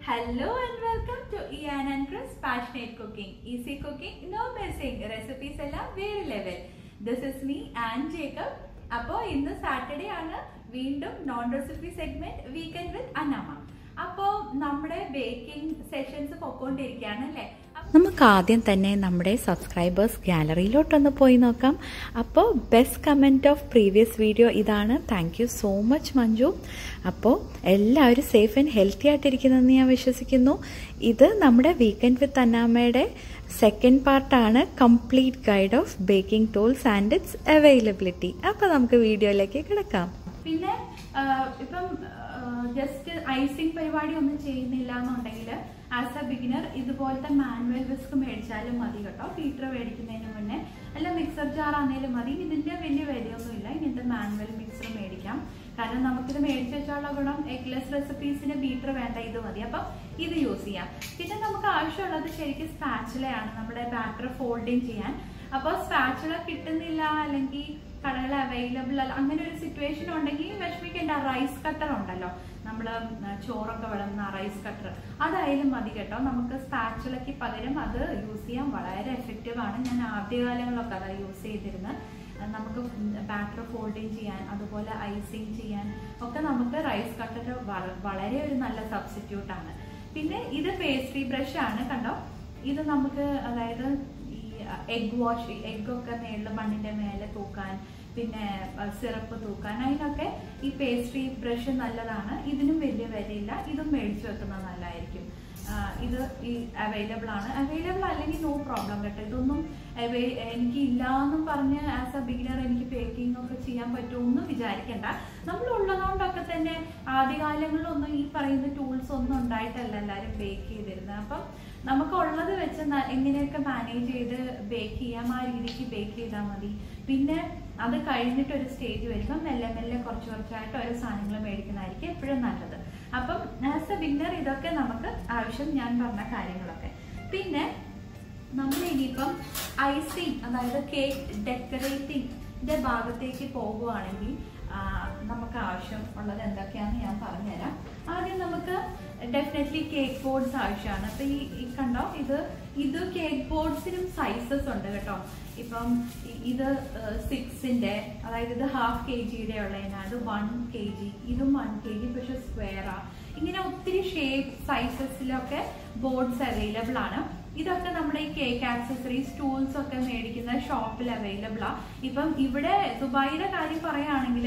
Hello and welcome to Ian and Chris Passionate Cooking. Easy cooking, no messing. Recipes എല്ലാം വേറെ level this is me and Jacob അപ്പോൾ ഇന്ന് Saturday ആണ് വീണ്ടും non recipe segment weekend with Annamma അപ്പോൾ നമ്മുടെ baking sessions പൊക്കോണ്ടിരിക്കുകയാണ് അല്ലേ നമുക്ക് ആദ്യം തന്നെ നമ്മുടെ സബ്സ്ക്രൈബേഴ്സ് ഗാലറിയിലോട്ടൊന്ന് പോയി നോക്കാം അപ്പോൾ best comment of previous video ഇതാണ് thank you so much Manju അപ്പോൾ എല്ലാവരും സേഫ് ആൻഡ് ഹെൽത്തി ആയിട്ടിരിക്കുന്നതെന്ന് ഞാൻ വിശ്വസിക്കുന്നു ഇത് നമ്മുടെ വീക്കെൻഡ് വിത്ത് അന്നാമ്മയുടെ സെക്കൻഡ് പാർട്ടാണ് complete guide of baking tools and its availability അപ്പോൾ നമുക്ക് വീഡിയോയിലേക്ക് കിടക്കാം പിന്നെ ആഹ്, ഇപ്പം ജസ്റ്റ് ഐസിങ് പരിപാടി ഒന്നും ചെയ്യുന്നില്ല എന്നുണ്ടെങ്കിൽ ആസ് എ ബിഗിനർ ഇതുപോലത്തെ മാനുവൽ വിസ്ക് മേടിച്ചാലും മതി കേട്ടോ ഫീറ്റർ മേടിക്കുന്നതിന് മുന്നേ അല്ല മിക്സർ ജാർ ആണെങ്കിലും മതി ഇതിന്റെ വലിയ വിലയൊന്നുമില്ല ഇങ്ങനത്തെ മാനുവൽ മിക്സർ മേടിക്കാം കാരണം നമുക്കിത് മേടിച്ച് വെച്ചാലുള്ള ഗുണം എഗ്ലെസ് റെസിപ്പീസിന് ബീറ്റർ വേണ്ട ഇത് മതി അപ്പം ഇത് യൂസ് ചെയ്യാം പിന്നെ നമുക്ക് ആവശ്യമുള്ളത് ശരിക്കും സ്പാച്ചുലയാണ് നമ്മുടെ ബാറ്റർ ഫോൾഡിങ് ചെയ്യാൻ അപ്പോൾ സ്പാച്ചുല കിട്ടുന്നില്ല അല്ലെങ്കിൽ കടകൾ അവൈലബിൾ അല്ല അങ്ങനെ ഒരു സിറ്റുവേഷൻ ഉണ്ടെങ്കിൽ വിഷമിക്കേണ്ട റൈസ് കട്ടർ ഉണ്ടല്ലോ നമ്മൾ ചോറൊക്കെ വിളമ്പുന്ന റൈസ് കട്ടർ അതായാലും മതി കേട്ടോ നമുക്ക് സ്പാച്ചുലയ്ക്ക് പകരം അത് യൂസ് ചെയ്യാൻ വളരെ എഫക്റ്റീവ് ആണ് ഞാൻ ആദ്യകാലങ്ങളിലൊക്കെ അതാ യൂസ് ചെയ്തിരുന്നത് അഹ് നമുക്ക് ബാറ്റർ ഫോൾഡിങ് ചെയ്യാൻ അതുപോലെ ഐസിങ് ചെയ്യാൻ ഒക്കെ നമുക്ക് റൈസ് കട്ടർ വളരെ ഒരു നല്ല സബ്സ്റ്റിറ്റ്യൂട്ട് ആണ് പിന്നെ ഇത് പേസ്ട്രി ബ്രഷ് ആണ് കണ്ടോ ഇത് നമുക്ക് അതായത് ഈ എഗ് വാഷ് എഗ് ഒക്കെ മേളിൽ മണ്ണിന്റെ മേലെ തൂക്കാൻ പിന്നെ സിറപ്പ് തൂക്കാൻ അതിനൊക്കെ ഈ പേസ്ട്രി ബ്രഷ് നല്ലതാണ് ഇതിനും വലിയ വിലയില്ല ഇതും മേടിച്ചു വെക്കുന്നത് നല്ലതായിരിക്കും ആ, ഇത് ഈ അവൈലബിൾ ആണ് അവൈലബിൾ അല്ലെങ്കിൽ നോ പ്രോബ്ലം കേട്ടോ ഇതൊന്നും അവൈ- എനിക്ക് ഇല്ലാന്നും പറഞ്ഞ് ആസ് എ ബിഗിനർ എനിക്ക് ബേക്കിംഗ് ഒക്കെ ചെയ്യാൻ പറ്റുമെന്ന് വിചാരിക്കണ്ട നമ്മൾ ഉള്ളതുകൊണ്ടൊക്കെ തന്നെ ആദ്യകാലങ്ങളിലൊന്നും ഈ പറയുന്ന ടൂൾസ് ഒന്നും ഉണ്ടായിട്ടല്ല എല്ലാവരും ബേക്ക് ചെയ്തിരുന്നത് അപ്പം നമുക്ക് ഉള്ളത് വെച്ച് ന- എങ്ങനെയൊക്കെ മാനേജ് ചെയ്ത് ബേക്ക് ചെയ്യാം ആ രീതിക്ക് ബേക്ക് ചെയ്താൽ മതി പിന്നെ അത് കഴിഞ്ഞിട്ട് ഒരു സ്റ്റേജ് വരുമ്പോൾ മെല്ലെ മെല്ലെ കുറച്ച് കുറച്ചായിട്ട് ഓരോ സാധനങ്ങൾ മേടിക്കുന്നതായിരിക്കും എപ്പോഴും നല്ലത് അപ്പം ആസ് എ ബിഗിനർ ഇതൊക്കെ നമുക്ക് ആവശ്യം ഞാൻ പറഞ്ഞ കാര്യങ്ങളൊക്കെ പിന്നെ നമ്മൾ ഇനിയിപ്പം ഐസിങ് അതായത് കേക്ക് ഡെക്കറേറ്റിംഗിന്റെ ഭാഗത്തേക്ക് പോകുവാണെങ്കിൽ ആ, നമുക്ക് ആവശ്യം ഉള്ളത് എന്തൊക്കെയാണെന്ന് ഞാൻ പറഞ്ഞുതരാം ആദ്യം നമുക്ക് ഡെഫിനറ്റ്ലി കേക്ക് ബോർഡ്സ് ആവശ്യമാണ് അപ്പൊ ഈ ഈ കണ്ടോ ഇത് ഇത് കേക്ക് ബോർഡ്സിനും സൈസസ് ഉണ്ട് കേട്ടോ ഇപ്പം ഇ- ഇത് സിക്സിന്റെ അതായത് ഇത് ഹാഫ് കെ ജിയുടെ ഉള്ളതിനാണ് അത് വൺ കെ ജി ഇതും വൺ കെ ജി പക്ഷെ സ്ക്വയറാ ഇങ്ങനെ ഒത്തിരി ഷേപ്പ് സൈസസിലൊക്കെ ബോർഡ്സ് അവൈലബിൾ ആണ് ഇതൊക്കെ നമ്മുടെ ഈ കേക്ക് ആക്സസറീസ് ടൂൾസ് ഒക്കെ മേടിക്കുന്ന ഷോപ്പിൽ അവൈലബിൾ ആ ഇപ്പം ഇവിടെ ദുബായിയുടെ കാര്യം പറയുകയാണെങ്കിൽ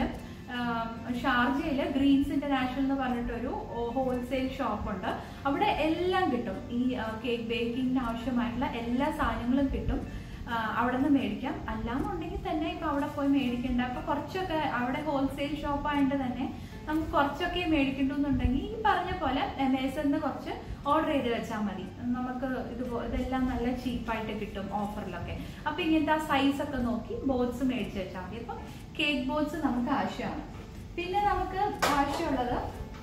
ഷാർജയില് ഗ്രീൻസ് ഇന്റർനാഷണൽ എന്ന് പറഞ്ഞിട്ടൊരു ഹോൾസെയിൽ ഷോപ്പ് ഉണ്ട് അവിടെ എല്ലാം കിട്ടും ഈ കേക്ക് ബേക്കിങ്ങിന് ആവശ്യമായിട്ടുള്ള എല്ലാ സാധനങ്ങളും കിട്ടും ആ, അവിടെ നിന്ന് മേടിക്കാം അല്ലാന്നുണ്ടെങ്കിൽ തന്നെ ഇപ്പൊ അവിടെ പോയി മേടിക്കണ്ട അപ്പൊ കുറച്ചൊക്കെ അവിടെ ഹോൾസെയിൽ ഷോപ്പ് ആയതുകൊണ്ട് തന്നെ നമുക്ക് കുറച്ചൊക്കെ മേടിക്കണ്ടെന്നുണ്ടെങ്കിൽ ഈ പറഞ്ഞ പോലെ അമേസണിന്ന് കുറച്ച് ഓർഡർ ചെയ്ത് വെച്ചാൽ മതി നമുക്ക് ഇത് ഇതെല്ലാം നല്ല ചീപ്പായിട്ട് കിട്ടും ഓഫറിലൊക്കെ അപ്പൊ ഇങ്ങനത്തെ ആ സൈസ് ഒക്കെ നോക്കി ബോർഡ്സ് മേടിച്ച് വെച്ചാൽ മതി അപ്പൊ കേക്ക് ബോർഡ്സ് നമുക്ക് ആവശ്യമാണ് പിന്നെ നമുക്ക് ആവശ്യമുള്ളത്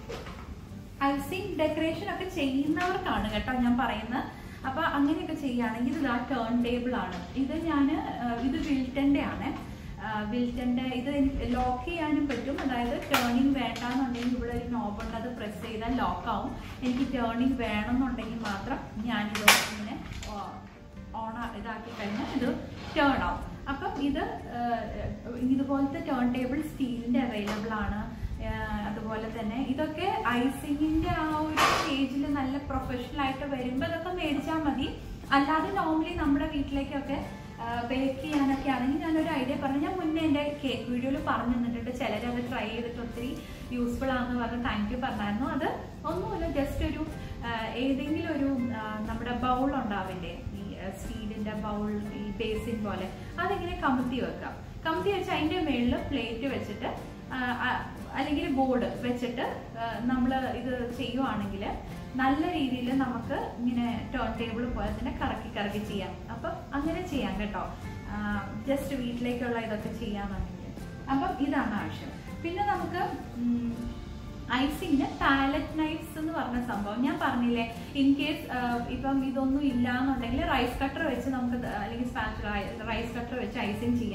ഐസിങ് ഡെക്കറേഷൻ ഒക്കെ ചെയ്യുന്നവർക്കാണ് കേട്ടോ ഞാൻ പറയുന്നത് അപ്പൊ അങ്ങനെയൊക്കെ ചെയ്യുകയാണെങ്കിൽ ഇത് ആ ടേൺ ടേബിൾ ആണ് ഇത് ഞാൻ ഇത് വിൽട്ടന്റെ ആണ് വിൽട്ടന്റെ ഇത് ലോക്ക് ചെയ്യാനും പറ്റും അതായത് ടേണിംഗ് വേണ്ടാന്നുണ്ടെങ്കിൽ ഇവിടെ ഒരു നോബ് ഉണ്ട് അത് പ്രസ് ചെയ്താൽ ലോക്ക് ആവും എനിക്ക് ടേണിംഗ് വേണമെന്നുണ്ടെങ്കിൽ മാത്രം ഞാനിത് ഇങ്ങനെ ഓൺ ഇതാക്കി കഴിഞ്ഞാൽ ഇത് ടേൺ ആവും അപ്പം ഇത് ആ, ഇതുപോലത്തെ ടേൺ ടേബിൾ സ്റ്റീലിന്റെ അവൈലബിൾ ആണ് ആ, അതുപോലെ തന്നെ ഇതൊക്കെ ഐസിങ്ങിന്റെ ആ ഒരു സ്റ്റേജിൽ നല്ല പ്രൊഫഷണൽ ആയിട്ട് വരുമ്പോൾ ഇതൊക്കെ മേടിച്ചാൽ മതി അല്ലാതെ നോർമലി നമ്മുടെ വീട്ടിലേക്കൊക്കെ ബേക്ക് ചെയ്യാനൊക്കെ ആണെങ്കിൽ ഞാനൊരു ഐഡിയ പറഞ്ഞു ഞാൻ മുന്നേ എൻ്റെ കേക്ക് വീഡിയോയിൽ പറഞ്ഞു തന്നിട്ടുണ്ട് ചിലരത് ട്രൈ ചെയ്തിട്ട് ഒത്തിരി യൂസ്ഫുൾ ആണെന്ന് പറഞ്ഞ് താങ്ക് യു പറഞ്ഞായിരുന്നു അത് ഒന്നുമില്ല ജസ്റ്റ് ഒരു ആ, ഏതെങ്കിലും ഒരു ആ, നമ്മുടെ ബൗൾ ഉണ്ടാവില്ലേ ഈ സ്റ്റീലിന്റെ ബൗൾ ഈ ബേസിൻ പോലെ അതിങ്ങനെ കമത്തി വെക്കാം കമത്തി വെച്ച് അതിന്റെ മുകളിൽ പ്ലേറ്റ് വെച്ചിട്ട് ആ, ആ, അല്ലെങ്കിൽ ബോർഡ് വെച്ചിട്ട് നമ്മൾ ഇത് ചെയ്യുവാണെങ്കിൽ നല്ല രീതിയിൽ നമുക്ക് ഇങ്ങനെ ടേൺ ടേബിൾ പോലെ തന്നെ കറക്കി കറക്കി ചെയ്യാം അപ്പം അങ്ങനെ ചെയ്യാം കേട്ടോ ജസ്റ്റ് വീട്ടിലേക്കുള്ള ഇതൊക്കെ ചെയ്യാന്നുണ്ടെങ്കിൽ അപ്പം ഇതാണ് ആവശ്യം പിന്നെ നമുക്ക് ഉം, ഐസിങ്ങിന് പാലറ്റ് നൈഫ്സ് എന്ന് പറഞ്ഞ സംഭവം ഞാൻ പറഞ്ഞില്ലേ ഇൻ കേസ് ഇപ്പം ഇതൊന്നും ഇല്ല എന്നുണ്ടെങ്കിൽ റൈസ് കട്ടർ വെച്ച് നമുക്ക് ഇത് അല്ലെങ്കിൽ സ്പാച്ചുല റൈസ് കട്ടർ വെച്ച് ഐസിങ് ചെയ്യാം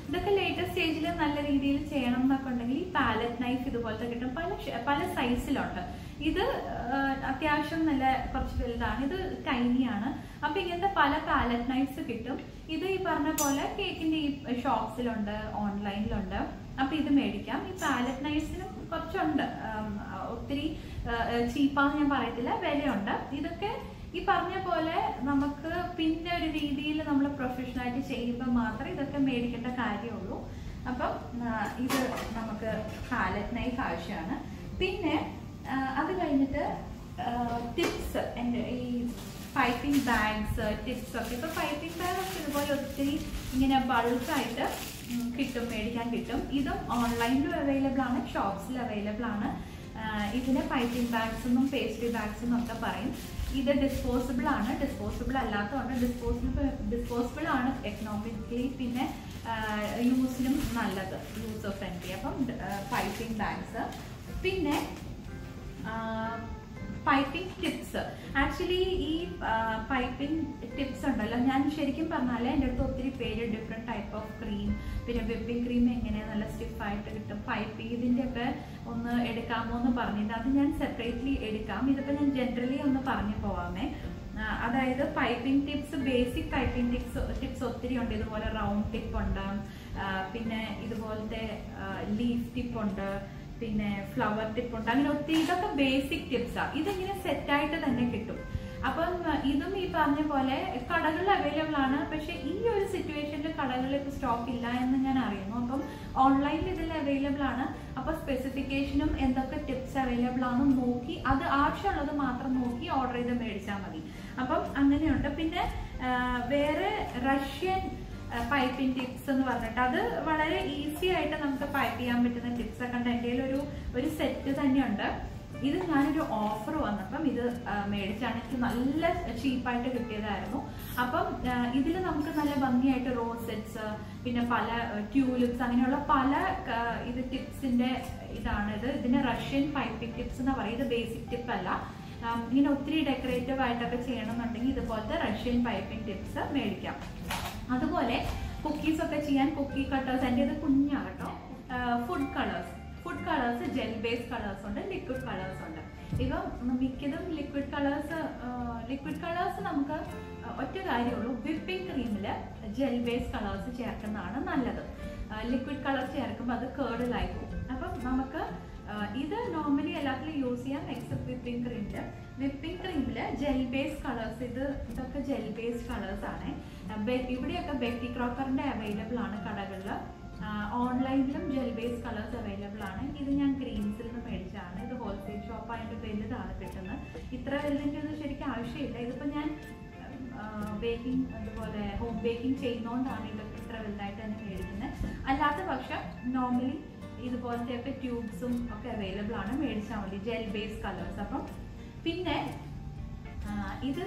ഇതൊക്കെ ലേറ്റസ്റ്റ് സ്റ്റേജിൽ നല്ല രീതിയിൽ ചെയ്യണം എന്നൊക്കെ ഉണ്ടെങ്കിൽ ഈ പാലറ്റ് നൈഫ് ഇതുപോലത്തെ കിട്ടും പല ഷ- പല സൈസിലുണ്ട് ഇത് ആ, അത്യാവശ്യം നല്ല കുറച്ച് വലുതാണ് ഇത് ടൈനിയാണ് അപ്പൊ ഇങ്ങനത്തെ പല പാലറ്റ് നൈഫ്സ് കിട്ടും ഇത് ഈ പറഞ്ഞ പോലെ കേക്കിന്റെ ഈ ഷോപ്സിലുണ്ട് ഓൺലൈനിലുണ്ട് അപ്പൊ ഇത് മേടിക്കാം ഈ പാലറ്റ് നൈഫ്സിനും കുറച്ചുണ്ട് ആം, ഒത്തിരി ചീപ്പാന്ന് ഞാൻ പറയത്തില്ല വിലയുണ്ട് ഇതൊക്കെ ഈ പറഞ്ഞ പോലെ നമുക്ക് പിന്നെ ഒരു രീതിയിൽ നമ്മൾ പ്രൊഫഷണലായിട്ട് ചെയ്യുമ്പോൾ മാത്രമേ ഇതൊക്കെ മേടിക്കേണ്ട കാര്യമുള്ളൂ അപ്പം ആ, ഇത് നമുക്ക് പാലറ്റ് നൈഫ് ആവശ്യമാണ് പിന്നെ ആ, അത് കഴിഞ്ഞിട്ട് ടിപ്സ് എൻ്റെ ഈ പൈപ്പിംഗ് ബാഗ്സ് ടിപ്സ് ഒക്കെ ഇപ്പൊ പൈപ്പിംഗ് ബാഗ് ഒക്കെ ഇതുപോലെ ഒത്തിരി ഇങ്ങനെ ബൾക്കായിട്ട് കിട്ടും മേടിക്കാൻ കിട്ടും ഇതും ഓൺലൈനിലും അവൈലബിൾ ആണ് ഷോപ്സിൽ അവൈലബിൾ ആണ് ആഹ് ഇതിനെ പൈപ്പിംഗ് ബാഗ്സ് എന്നും പേസ്ട്രി ബാഗ്സ് എന്നും ഒക്കെ പറയും ഇത് ഡിസ്പോസിബിൾ ആണ് ഡിസ്പോസിബിൾ അല്ലാത്തതുകൊണ്ട് ഡിസ്പോസിബിൾ ഡിസ്പോസിബിൾ ആണ് എക്കണോമിക്കലി പിന്നെ യൂസിനും നല്ലത് യൂസർ ഫ്രണ്ട്ലി അപ്പം പൈപ്പിംഗ് ബാഗ്സ് പിന്നെ പൈപ്പിംഗ് ടിപ്സ് ആക്ച്വലി ഈ പൈപ്പിംഗ് ടിപ്സ് ഉണ്ടല്ലോ ഞാൻ ശരിക്കും പറഞ്ഞാൽ എൻ്റെ അടുത്ത് ഒത്തിരി പേര് ഡിഫറെൻറ്റ് ടൈപ്പ് ഓഫ് ക്രീം പിന്നെ വിപ്പിംഗ് ക്രീം എങ്ങനെ നല്ല സ്റ്റിഫായിട്ട് കിട്ടും പൈപ്പ് ഇതിൻ്റെ ഒക്കെ ഒന്ന് എടുക്കാമോ എന്ന് പറഞ്ഞിട്ട് അത് ഞാൻ സെപ്പറേറ്റ്ലി എടുക്കാം ഇതിപ്പോൾ ഞാൻ ജനറലി ഒന്ന് പറഞ്ഞു പോവാമേ ആ, അതായത് piping tips basic piping tips tips ഒത്തിരി ഉണ്ട് ഇതുപോലെ റൗണ്ട് ടിപ്പ് ഉണ്ട് ആ, പിന്നെ ഇതുപോലത്തെ ലീഫ് ടിപ്പ് ഉണ്ട് പിന്നെ ഫ്ലവർ ടിപ്പ് ഉണ്ട് അങ്ങനെ ഒത്തിരി ഇതൊക്കെ ബേസിക് ടിപ്സാണ് ഇതിങ്ങനെ സെറ്റായിട്ട് തന്നെ കിട്ടും അപ്പം ഇതും ഈ പറഞ്ഞ പോലെ കടകളിൽ അവൈലബിൾ ആണ് പക്ഷെ ഈ ഒരു സിറ്റുവേഷനിൽ കടകളിൽ ഇപ്പോൾ സ്റ്റോക്ക് ഇല്ല എന്ന് ഞാൻ അറിയുന്നു അപ്പം ഓൺലൈനിൽ ഇതിൽ അവൈലബിൾ ആണ് അപ്പൊ സ്പെസിഫിക്കേഷനും എന്തൊക്കെ ടിപ്സ് അവൈലബിൾ ആണെന്ന് നോക്കി അത് ആവശ്യമുള്ളത് മാത്രം നോക്കി ഓർഡർ ചെയ്ത് മേടിച്ചാൽ മതി അപ്പം അങ്ങനെയുണ്ട് പിന്നെ ആ, വേറെ റഷ്യൻ പൈപ്പിംഗ് ടിപ്സ് എന്ന് പറഞ്ഞിട്ട് അത് വളരെ ഈസി ആയിട്ട് നമുക്ക് പൈപ്പ് ചെയ്യാൻ പറ്റുന്ന ടിപ്സ് ഒക്കെ ഉണ്ട് എൻ്റെ ഒരു ഒരു സെറ്റ് തന്നെയുണ്ട് ഇത് ഞാനൊരു ഓഫർ വന്നപ്പം ഇത് ആ, മേടിച്ചാണ് എനിക്ക് നല്ല ചീപ്പായിട്ട് കിട്ടിയതായിരുന്നു അപ്പം ഇതിൽ നമുക്ക് നല്ല ഭംഗിയായിട്ട് റോസ് സെറ്റ്സ് പിന്നെ പല ട്യൂലിപ്സ് അങ്ങനെയുള്ള പല ആ, ഇത് ടിപ്സിന്റെ ഇതാണ് ഇത് ഇതിന് റഷ്യൻ പൈപ്പിംഗ് ടിപ്സ് എന്ന് പറയും ഇത് ബേസിക് ടിപ്പ് അല്ല ആം, ഇങ്ങനെ ഒത്തിരി ഡെക്കറേറ്റീവ് ആയിട്ടൊക്കെ ചെയ്യണമെന്നുണ്ടെങ്കിൽ ഇതുപോലത്തെ റഷ്യൻ പൈപ്പിംഗ് ടിപ്സ് മേടിക്കാം അതുപോലെ കുക്കീസ് ഒക്കെ ചെയ്യാൻ കുക്കി കട്ടേഴ്സ് എൻ്റെ ഇത് കുഞ്ഞാകട്ടോ food colours food colours gel base colours ഉണ്ട് ലിക്വിഡ് കളേഴ്സ് ഉണ്ട് ഇവ മിക്കതും ലിക്വിഡ് കളേഴ്സ് ലിക്വിഡ് കളേഴ്സ് നമുക്ക് ഒറ്റ കാര്യമുള്ളൂ വിപ്പിംഗ് ക്രീമിൽ ജെൽ ബേസ് കളേഴ്സ് ചേർക്കുന്നതാണ് നല്ലത് ലിക്വിഡ് കളർ ചേർക്കുമ്പോൾ അത് കേർഡിലായി പോകും അപ്പം നമുക്ക് ആ, ഇത് നോർമലി എല്ലാത്തിലും യൂസ് ചെയ്യാം എക്സെപ്റ്റ് വിപ്പിംഗ് ക്രീമിൽ വിപ്പിംഗ് ക്രീമിൽ ജെൽ ബേസ് കളേഴ്സ് ഇത് ഇതൊക്കെ ജെൽ ബേസ് കളേഴ്സ് ആണ് ആ, ബെ- ഇവിടെയൊക്കെ ബെറ്റി ക്രോക്കറിന്റെ അവൈലബിൾ ആണ് കടകളിൽ ഓൺലൈനിലും ജെൽ ബേസ് കളേഴ്സ് അവൈലബിൾ ആണ് ഇത് ഞാൻ ഗ്രീൻസിൽ നിന്ന് മേടിച്ചതാണ് ഇത് ഹോൾസെയിൽ ഷോപ്പായിട്ട് വലുതാണ് കിട്ടുന്നത് ഇത്ര വലുതിൻ്റെ ഒന്നും ശരിക്കും ആവശ്യമില്ല ഇതിപ്പോൾ ഞാൻ ബേക്കിംഗ് അതുപോലെ ഹോം ബേക്കിംഗ് ചെയ്യുന്നതുകൊണ്ടാണ് ഇതൊക്കെ ഇത്ര വലുതായിട്ട് തന്നെ മേടിക്കുന്നത് അല്ലാത്ത പക്ഷം നോർമലി ഇതുപോലത്തെയൊക്കെ ട്യൂബ്സും ഒക്കെ അവൈലബിൾ ആണ് മേടിച്ചാൽ മതി ജെൽ ബേസ് കളേഴ്സ് അപ്പം പിന്നെ ആ, ഇത്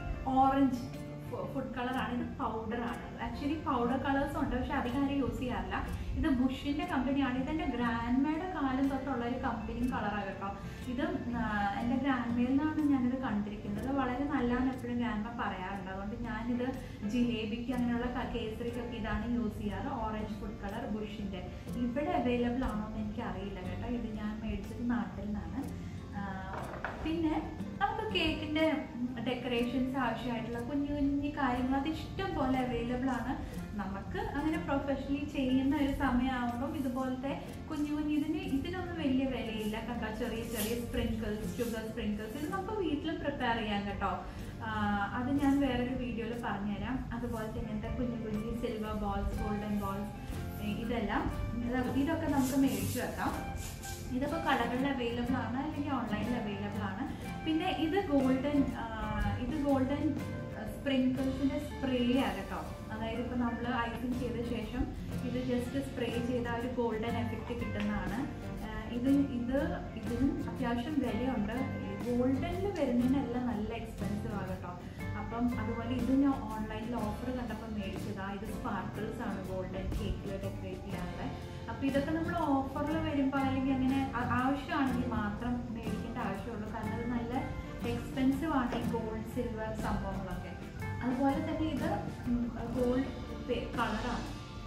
ഓറഞ്ച് ഫുഡ് കളറാണ് ഇത് പൗഡറാണ് ആക്ച്വലി പൗഡർ കളേഴ്സ് ഉണ്ട് പക്ഷെ അധികം ആരും യൂസ് ചെയ്യാറില്ല ഇത് ബുഷിന്റെ കമ്പനിയാണ് ഇതെന്റെ ഗ്രാൻഡ്മയുടെ കാലം തൊട്ടുള്ള ഒരു കമ്പനി കളറാണ് കേട്ടോ ഇത് ആ, എൻ്റെ ഗ്രാൻഡ്മയിൽ നിന്നാണ് ഞാനിത് കണ്ടിരിക്കുന്നത് വളരെ നല്ലതാണ് എപ്പോഴും ഗ്രാൻഡ്മ പറയാറുണ്ട് അതുകൊണ്ട് ഞാനിത് ജിലേബിക്ക് അങ്ങനെയുള്ള ക- കേസരിക്കൊക്കെ ഇതാണ് യൂസ് ചെയ്യാറ് ഓറഞ്ച് ഫുഡ് കളർ ബുഷിന്റെ ഇവിടെ അവൈലബിൾ ആണോ എന്ന് എനിക്ക് അറിയില്ല കേട്ടോ ഇത് ഞാൻ മേടിച്ചത് നാട്ടിൽ നിന്നാണ് ആ, പിന്നെ നമുക്ക് കേക്കിന്റെ ഡെക്കറേഷൻസ് ആവശ്യമായിട്ടുള്ള കുഞ്ഞു കുഞ്ഞു കാര്യങ്ങൾ അത് ഇഷ്ടം പോലെ അവൈലബിൾ ആണ് നമുക്ക് അങ്ങനെ പ്രൊഫഷണലി ചെയ്യുന്ന ഒരു സമയമാകുമ്പം ഇതുപോലത്തെ കുഞ്ഞു കുഞ്ഞു ഇതിന് ഇതിനൊന്നും വലിയ വിലയില്ല കണ്ടോ ചെറിയ ചെറിയ സ്പ്രിങ്കിൾസ് ഷുഗർ സ്പ്രിങ്കിൾസ് ഇത് നമുക്ക് വീട്ടിലും പ്രിപ്പയർ ചെയ്യാം കേട്ടോ ആ, അത് ഞാൻ വേറൊരു വീഡിയോയിൽ പറഞ്ഞുതരാം അതുപോലത്തെ ഇങ്ങനത്തെ കുഞ്ഞു കുഞ്ഞു സിൽവർ ബോൾസ് ഗോൾഡൻ ബോൾസ് ഇതെല്ലാം ഇത് ഇതൊക്കെ നമുക്ക് മേടിച്ചു വെക്കാം ഇതിപ്പോൾ കടകളിൽ അവൈലബിൾ ആണ് അല്ലെങ്കിൽ ഓൺലൈനിൽ അവൈലബിൾ ആണ് പിന്നെ ഇത് ഗോൾഡൻ ഇത് ഗോൾഡൻ സ്പ്രിങ്കിൾസിന്റെ സ്പ്രേ ആകട്ടോ അതായത് ഇപ്പോൾ നമ്മൾ ഐസിങ് ചെയ്ത ശേഷം ഇത് ജസ്റ്റ് സ്പ്രേ ചെയ്ത ആ ഒരു ഗോൾഡൻ എഫക്റ്റ് കിട്ടുന്നതാണ് ആ, ഇത് ഇത് ഇതിനും അത്യാവശ്യം വിലയുണ്ട് ഗോൾഡനിൽ വരുന്നതിനെല്ലാം നല്ല എക്സ്പെൻസീവ് ആകട്ടോ അപ്പം അതുപോലെ ഇത് ഞാൻ ഓൺലൈനിൽ ഓഫർ കണ്ടപ്പോൾ മേടിച്ചതാ ഇത് സ്പാർക്കിൾസ് ആണ് ഗോൾഡൻ കേക്കിൽ ഡെക്കറേറ്റ് ചെയ്യാനുള്ള അപ്പൊ ഇതൊക്കെ നമ്മൾ ഓഫറിൽ വരുമ്പോൾ അല്ലെങ്കിൽ അങ്ങനെ ആ- ആവശ്യമാണെങ്കിൽ മാത്രം മേടിക്കേണ്ട ആവശ്യമുള്ളൂ കാരണം ഇത് നല്ല എക്സ്പെൻസീവ് ആണ് ഈ ഗോൾഡ് സിൽവർ സംഭവങ്ങളൊക്കെ അതുപോലെ തന്നെ ഇത് ഗോൾഡ് കളറാണ്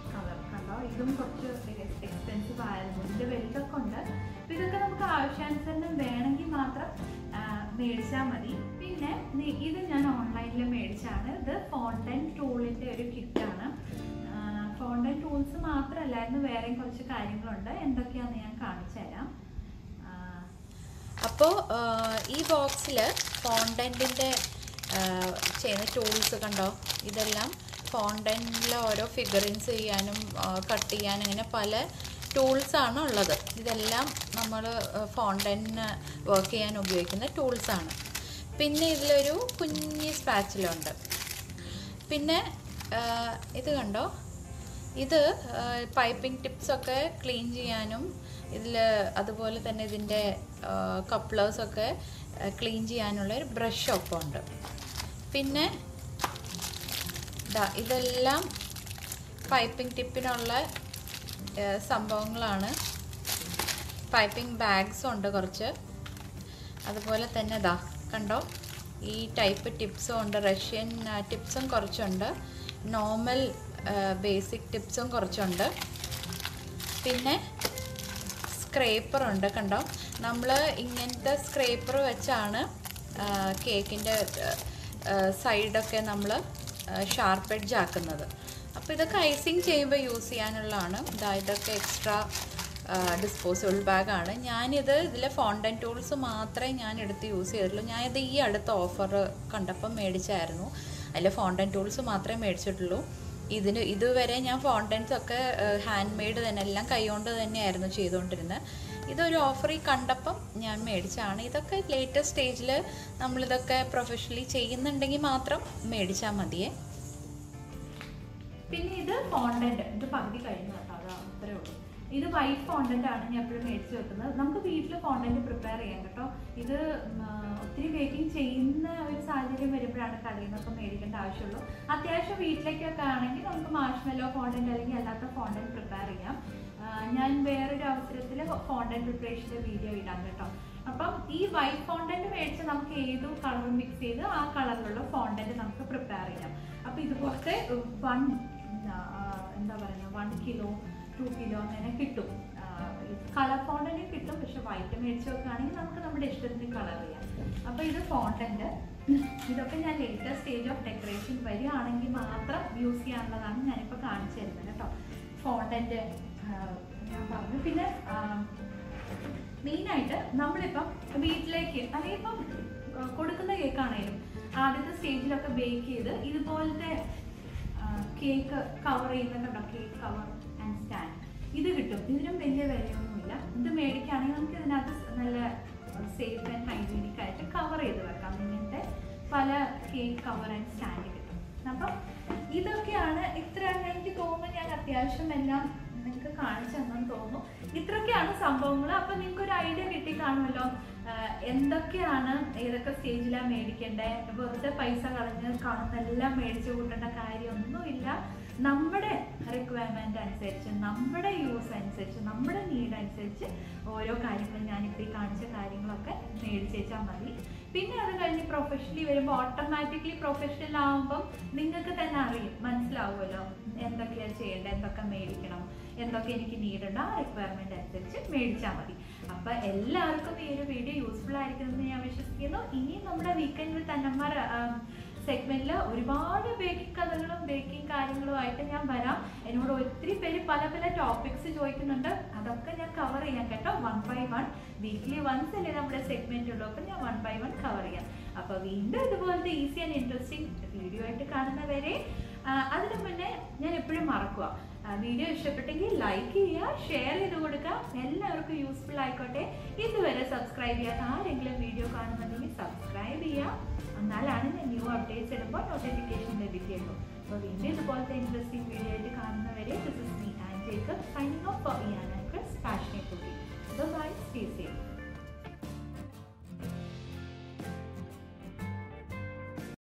കളർ കണ്ടോ ഇതും കുറച്ച് എക്സ്പെൻസീവ് ആയിരുന്നു ഇതിൻ്റെ വലുതൊക്കെ ഉണ്ട് അപ്പോൾ ഇതൊക്കെ നമുക്ക് ആവശ്യാനുസരണം വേണമെങ്കിൽ മാത്രം മേടിച്ചാൽ മതി പിന്നെ നി- ഇത് ഞാൻ ഓൺലൈനിൽ മേടിച്ചാണ് ഇത് ഫോണ്ടൻ ടൂളിൻ്റെ ഒരു കിറ്റാണ് ഫോണ്ടൻ ടൂൾസ് മാത്രമല്ലായിരുന്നു വേറെയും കുറച്ച് കാര്യങ്ങളുണ്ട് എന്തൊക്കെയാണെന്ന് ഞാൻ കാണിച്ചു തരാം ആ, അപ്പോൾ ഈ ബോക്സിൽ ഫോണ്ടൻറ്റിൻ്റെ ചെയ്യുന്ന ടൂൾസ് കണ്ടോ ഇതെല്ലാം ഫോണ്ടൻറ്റിലെ ഓരോ ഫിഗറിൻസ് ചെയ്യാനും കട്ട് ചെയ്യാനും അങ്ങനെ പല ടൂൾസാണ് ഉള്ളത് ഇതെല്ലാം നമ്മൾ ഫോണ്ടൻറ്റിന് വർക്ക് ചെയ്യാൻ ഉപയോഗിക്കുന്ന ടൂൾസാണ് പിന്നെ ഇതിലൊരു കുഞ്ഞ് സ്പാച്ചിലുണ്ട് പിന്നെ ആ, ഇത് കണ്ടോ ഇത് പൈപ്പിംഗ് ടിപ്സൊക്കെ ക്ലീൻ ചെയ്യാനും ഇതിൽ അതുപോലെ തന്നെ ഇതിൻ്റെ കപ്ലേഴ്സൊക്കെ ക്ലീൻ ചെയ്യാനുള്ള ഒരു ബ്രഷ് ഒപ്പം ഉണ്ട് പിന്നെ ദാ ഇതെല്ലാം പൈപ്പിംഗ് ടിപ്പിനുള്ള ആ, സംഭവങ്ങളാണ് പൈപ്പിംഗ് ബാഗ്സും ഉണ്ട് കുറച്ച് അതുപോലെ തന്നെ ദാ കണ്ടോ ഈ ടൈപ്പ് ടിപ്സും ഉണ്ട് റഷ്യൻ ടിപ്സും കുറച്ചുണ്ട് നോർമൽ ബേസിക് ടിപ്സും കുറച്ചുണ്ട് പിന്നെ സ്ക്രേപ്പർ ഉണ്ട് കണ്ടോ നമ്മൾ ഇങ്ങനത്തെ സ്ക്രേപ്പർ വെച്ചാണ് കേക്കിൻ്റെ സൈഡൊക്കെ നമ്മൾ ഷാർപ്പ് എഡ്ജ് ആക്കുന്നത് അപ്പോൾ ഇതൊക്കെ ഐസിങ് ചെയ്യുമ്പോൾ യൂസ് ചെയ്യാനുള്ളതാണ് ഇതാ ഇതൊക്കെ എക്സ്ട്രാ ഡിസ്പോസിബിൾ ബാഗാണ് ഞാനിത് ഇതിലെ ഫോണ്ടൻ ടൂൾസ് മാത്രമേ ഞാൻ എടുത്ത് യൂസ് ചെയ്തിട്ടുള്ളൂ ഞാനിത് ഈ അടുത്ത ഓഫർ കണ്ടപ്പം മേടിച്ചായിരുന്നു അതിൽ ഫോണ്ടൻ ടൂൾസ് മാത്രമേ മേടിച്ചിട്ടുള്ളൂ ഇതിന് ഇതുവരെ ഞാൻ ഫോണ്ടൻസ് ഒക്കെ ഹാൻഡ് മെയ്ഡ് തന്നെ എല്ലാം കൈകൊണ്ട് തന്നെയായിരുന്നു ചെയ്തുകൊണ്ടിരുന്നത് ഇതൊരു ഓഫറിൽ കണ്ടപ്പം ഞാൻ മേടിച്ചാണ് ഇതൊക്കെ ലേറ്റസ്റ്റ് സ്റ്റേജിൽ നമ്മളിതൊക്കെ പ്രൊഫഷണലി ചെയ്യുന്നുണ്ടെങ്കിൽ മാത്രം മേടിച്ചാൽ മതിയേ പിന്നെ ഇത് ഫോണ്ടന്റ് ഇത് പകുതി കഴിഞ്ഞു കേട്ടോ അതാ അത്രേ ഉള്ളൂ ഇത് വൈറ്റ് ഫോണ്ടന്റ് ആണ് ഞാൻ എപ്പോഴും മേടിച്ച് വെക്കുന്നത് നമുക്ക് വീട്ടിൽ ഫോണ്ടന്റ് പ്രിപ്പയർ ചെയ്യാം കേട്ടോ ഇത് ഉം, ആ, ഒത്തിരി ബേക്കിംഗ് ചെയ്യുന്ന ഒരു സാഹചര്യം വരുമ്പോഴാണ് കടയിൽ നിന്നൊക്കെ മേടിക്കേണ്ട ആവശ്യമുള്ളൂ അത്യാവശ്യം വീട്ടിലേക്കൊക്കെ ആണെങ്കിൽ നമുക്ക് മാഷ്മെല്ലോ ഫോണ്ടന്റ് അല്ലെങ്കിൽ അല്ലാത്ത ഫോണ്ടന്റ് പ്രിപ്പയർ ചെയ്യാം ആ, ഞാൻ വേറൊരു അവസരത്തിൽ ഫോണ്ടന്റ് പ്രിപ്പറേഷൻ്റെ വീഡിയോ ഇടാം കേട്ടോ അപ്പം ഈ വൈറ്റ് ഫോണ്ടന്റ് മേടിച്ച് നമുക്ക് ഏത് കളർ മിക്സ് ചെയ്ത് ആ കളറിലുള്ള ഫോണ്ടന്റ് നമുക്ക് പ്രിപ്പയർ ചെയ്യാം അപ്പൊ ഇതുപോലത്തെ വൺ എന്താ പറയുക വൺ കിലോ ടു കിലോ അങ്ങനെ കിട്ടും കളർ ഫോണ്ടന്റ് കിട്ടും പക്ഷെ വൈറ്റ് മേടിച്ച് വെക്കുകയാണെങ്കിൽ നമുക്ക് നമ്മുടെ ഇഷ്ടത്തിന് കളർ ചെയ്യാം അപ്പൊ ഇത് ഫോണ്ടന്റ് ഇതൊക്കെ ഞാൻ ലേറ്റസ്റ്റ് സ്റ്റേജ് ഓഫ് ഡെക്കറേഷൻ വരികയാണെങ്കിൽ മാത്രം യൂസ് ചെയ്യാനുള്ളതാണ് ഞാനിപ്പോൾ കാണിച്ചു തരുന്നത് കേട്ടോ ഫോണ്ടന്റ് ഞാൻ പറഞ്ഞു പിന്നെ ആ, മെയിനായിട്ട് നമ്മളിപ്പം വീട്ടിലേക്ക് അല്ലെങ്കിൽ ഇപ്പം ആ, കൊടുക്കുന്ന കേക്കാണേലും ആദ്യത്തെ സ്റ്റേജിലൊക്കെ ബേക്ക് ചെയ്ത് ഇതുപോലത്തെ കേക്ക് കവർ ചെയ്യുന്നുണ്ടോ കേക്ക് കവർ ആൻഡ് സ്റ്റാൻഡ് ഇത് കിട്ടും ഇതിനും വലിയ വിലയൊന്നുമില്ല ഇത് മേടിക്കുകയാണെങ്കിൽ നമുക്ക് ഇതിനകത്ത് നല്ല സേഫ് ആൻഡ് ഹൈജീനിക് ആയിട്ട് കവർ ചെയ്ത് വെക്കാം ഇങ്ങനത്തെ പല കേക്ക് കവർ ആൻഡ് സ്റ്റാൻഡ് കിട്ടും അപ്പം ഇതൊക്കെയാണ് ഇത്രയാണ് എനിക്ക് തോന്നുന്നു ഞാൻ അത്യാവശ്യം എല്ലാം നിങ്ങൾക്ക് കാണിച്ചു തന്നെന്ന് തോന്നുന്നു ഇത്രയൊക്കെയാണ് സംഭവങ്ങൾ അപ്പൊ നിങ്ങൾക്ക് ഒരു ഐഡിയ കിട്ടി കാണുമല്ലോ ആഹ് എന്തൊക്കെയാണ് ഏതൊക്കെ സ്റ്റേജിലാണ് മേടിക്കേണ്ടത് വെറുതെ പൈസ കളഞ്ഞ് കാണുന്നെല്ലാം മേടിച്ചു കൂട്ടേണ്ട കാര്യമൊന്നുമില്ല നമ്മുടെ റിക്വയർമെന്റ് അനുസരിച്ച് നമ്മുടെ യൂസ് അനുസരിച്ച് നമ്മുടെ നീഡ് അനുസരിച്ച് ഓരോ കാര്യങ്ങളും ഞാനിപ്പോൾ ഈ കാണിച്ച കാര്യങ്ങളൊക്കെ മേടിച്ചേച്ചാൽ മതി പിന്നെ അത് കഴിഞ്ഞ് പ്രൊഫഷണലി വരുമ്പോൾ ഓട്ടോമാറ്റിക്കലി പ്രൊഫഷണൽ ആകുമ്പം നിങ്ങൾക്ക് തന്നെ അറിയും മനസ്സിലാവുമല്ലോ എന്തൊക്കെയാണ് ചെയ്യേണ്ടത് എന്തൊക്കെ മേടിക്കണം എന്തൊക്കെ എനിക്ക് നീഡുണ്ട് ആ റിക്വയർമെന്റ് അനുസരിച്ച് മേടിച്ചാൽ മതി അപ്പൊ എല്ലാവർക്കും ഈ ഒരു വീഡിയോ യൂസ്ഫുൾ ആയിരിക്കുമെന്ന് ഞാൻ വിശ്വസിക്കുന്നു ഇനിയും നമ്മുടെ വീക്കെൻഡ് വിത്ത് അന്നമാർ സെഗ്മെന്റിൽ ഒരുപാട് ബേക്കിംഗ് കഥകളും ബേക്കിംഗ് കാര്യങ്ങളുമായിട്ട് ഞാൻ വരാം എന്നോട് ഒത്തിരി പേര് പല പല ടോപ്പിക്സ് ചോദിക്കുന്നുണ്ട് അതൊക്കെ ഞാൻ കവർ ചെയ്യാം കേട്ടോ one by one weekly once അല്ലേ നമ്മുടെ സെഗ്മെന്റ് ഉള്ളൂ അപ്പം ഞാൻ വൺ ബൈ വൺ കവർ ചെയ്യാം അപ്പൊ വീണ്ടും ഇതുപോലത്തെ ഈസി ആൻഡ് ഇൻട്രസ്റ്റിംഗ് വീഡിയോ ആയിട്ട് കാണുന്നവരെ ആ, അതിനു മുന്നേ ഞാൻ എപ്പോഴും മറക്കുക വീഡിയോ ഇഷ്ടപ്പെട്ടെങ്കിൽ ലൈക്ക് ചെയ്യുക ഷെയർ ചെയ്ത് കൊടുക്കുക എല്ലാവർക്കും യൂസ്ഫുൾ ആയിക്കോട്ടെ ഇതുവരെ സബ്സ്ക്രൈബ് ചെയ്യാത്ത ആരെങ്കിലും വീഡിയോ കാണുന്നുണ്ടെങ്കിൽ സബ്സ്ക്രൈബ് ചെയ്യുക എന്നാലാണ് ഞാൻ ന്യൂ അപ്ഡേറ്റ്സ് ഇടുമ്പോൾ നോട്ടിഫിക്കേഷൻ ലഭിക്കുള്ളൂ അപ്പോൾ വീണ്ടും ഇതുപോലത്തെ ഇൻട്രസ്റ്റിംഗ് വീഡിയോ ആയിട്ട് കാണുന്നവരെ this is me and Jacob signing off for Ian and Chris പാഷനെ കുട്ടി ബൈ സ്റ്റേ സേഫ്